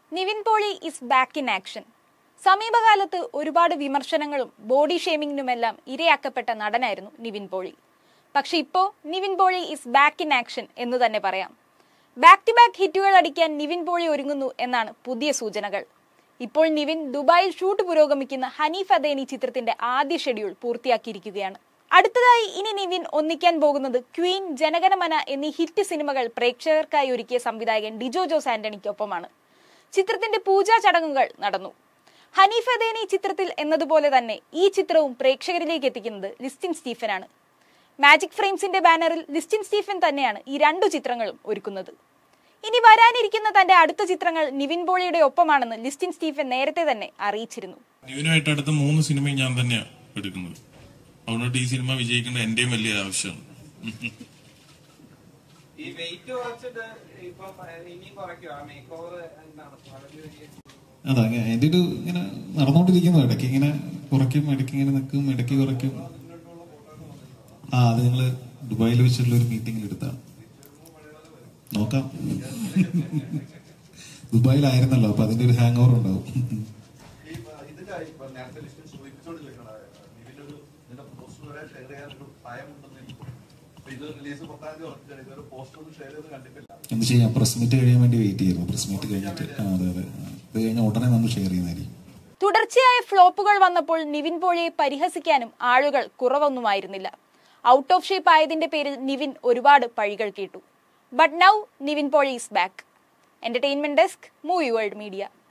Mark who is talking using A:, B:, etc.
A: Nivin Pauly is back in action സമീപകാലത്ത് ഒരുപാട് വിമർശനങ്ങളും ബോഡി ഷേമിങ്ങിനുമെല്ലാം ഇരയാക്കപ്പെട്ട നടനായിരുന്നു നിവിൻ പോളി പക്ഷെ ഇപ്പോ Nivin Pauly is back in action എന്ന് തന്നെ പറയാം ബാക്ക് ടു ബാക്ക് ഹിറ്റുകൾ അടിക്കാൻ നിവിൻ പോളി ഒരുങ്ങുന്നു എന്നാണ് പുതിയ സൂചനകൾ ഇപ്പോൾ നിവിൻ ദുബായിൽ ഷൂട്ട് പുരോഗമിക്കുന്ന ഹനീഫ് അദേനി ചിത്രത്തിന്റെ ആദ്യ ഷെഡ്യൂൾ പൂർത്തിയാക്കിയിരിക്കുകയാണ് അടുത്തതായി ഇനി നിവിൻ ഒന്നിക്കാൻ പോകുന്നത് ക്വീൻ ജനഗണമന എന്നീ ഹിറ്റ് സിനിമകൾ പ്രേക്ഷകർക്കായി ഒരുക്കിയ സംവിധായകൻ ഡിജോ ജോസ് ആന്റണിക്കൊപ്പമാണ് ചിത്രത്തിന്റെ പൂജാ ചടങ്ങുകൾ നടന്നു ഹനീഫ് അദേനി ചിത്രത്തിൽ എന്നതുപോലെ തന്നെ ഈ ചിത്രവും പ്രേക്ഷകരിലേക്ക് എത്തിക്കുന്നത് ലിസ്റ്റിൻ സ്റ്റീഫനാണ് മാജിക് ഫ്രെയിംസിന്റെ ബാനറിൽ ലിസ്റ്റിൻ സ്റ്റീഫൻ തന്നെയാണ് ഈ രണ്ടു ചിത്രങ്ങളും ഒരുക്കുന്നത് ഇനി വരാനിരിക്കുന്ന തന്റെ അടുത്ത ചിത്രങ്ങൾ നിവിൻ പോളിയുടെ ഒപ്പമാണെന്ന് ലിസ്റ്റിൻ സ്റ്റീഫൻ നേരത്തെ തന്നെ അറിയിച്ചിരുന്നു
B: നിവിനുമായിട്ട് അടുത്ത മൂന്ന് സിനിമയും ഞാൻ തന്നെയാണ് എടുക്കുന്നത് അതുകൊണ്ട് ഈ സിനിമ വിജയിക്കേണ്ട എന്റെയും വലിയ ആവശ്യമാണ്
C: ഈ വെയിറ്റ് കുറച്ചിട്ട് ഇപ്പൊ ഇനിയും കുറയ്ക്കുക മേക്ക് ഓവർ എന്താണ് വളരെ വലിയ
D: അതാ അതിന്റെ ഒരു ഇങ്ങനെ നടന്നുകൊണ്ടിരിക്കുന്നു ഇടയ്ക്ക് ഇങ്ങനെ കുറയ്ക്കും ഇടയ്ക്ക് ഇങ്ങനെ നിൽക്കും ഇടയ്ക്ക് കുറയ്ക്കും ആ അത് ഞങ്ങള് ദുബായിൽ വെച്ചുള്ള ഒരു മീറ്റിംഗിൽ എടുത്താണ് നോക്കാം ദുബായിലായിരുന്നല്ലോ അപ്പൊ അതിന്റെ ഒരു ഹാങ് ഓവർ ഉണ്ടാവും
E: ഈ ഇതിന്റെ ഇപ്പൊ നേരത്തെ ലിസ്റ്റിൽ സൂചിപ്പിച്ചോണ്ടിരിക്കണം ഇതിനൊരു ഇതിന്റെ പോസ്റ്റർ വരെ ഷെയർ ചെയ്യാനൊരു ഭയമുണ്ടെന്ന് എനിക്ക് തോന്നുന്നു. അപ്പൊ ഇത് റിലീസ് പത്താം തീയതി ഉറപ്പിച്ചാണ് ഇതൊരു പോസ്റ്റർ ഒന്നും ഷെയർ ചെയ്ത് കണ്ടിട്ടില്ല
D: എന്ത് ചെയ്യാം പ്രസ് മീറ്റ് കഴിയാൻ വേണ്ടി വെയിറ്റ് ചെയ്യുന്നു പ്രസ് മീറ്റ് കഴിഞ്ഞിട്ട് ആ അതെ അതെ ആ. ഇത് കഴിഞ്ഞാൽ ഉടനെ നമ്മൾ ഷെയർ ചെയ്യുന്നതായിരിക്കും
A: തുടർച്ചയായ ഫ്ലോപ്പുകൾ വന്നപ്പോൾ നിവിൻ പോളിയെ പരിഹസിക്കാനും ആളുകൾ കുറവൊന്നുമായിരുന്നില്ല ഔട്ട് ഓഫ് ഷേപ്പ് ആയതിന്റെ പേരിൽ നിവിൻ ഒരുപാട് പഴികൾ കേട്ടു but now Nivin Pauly is back entertainment desk movie world media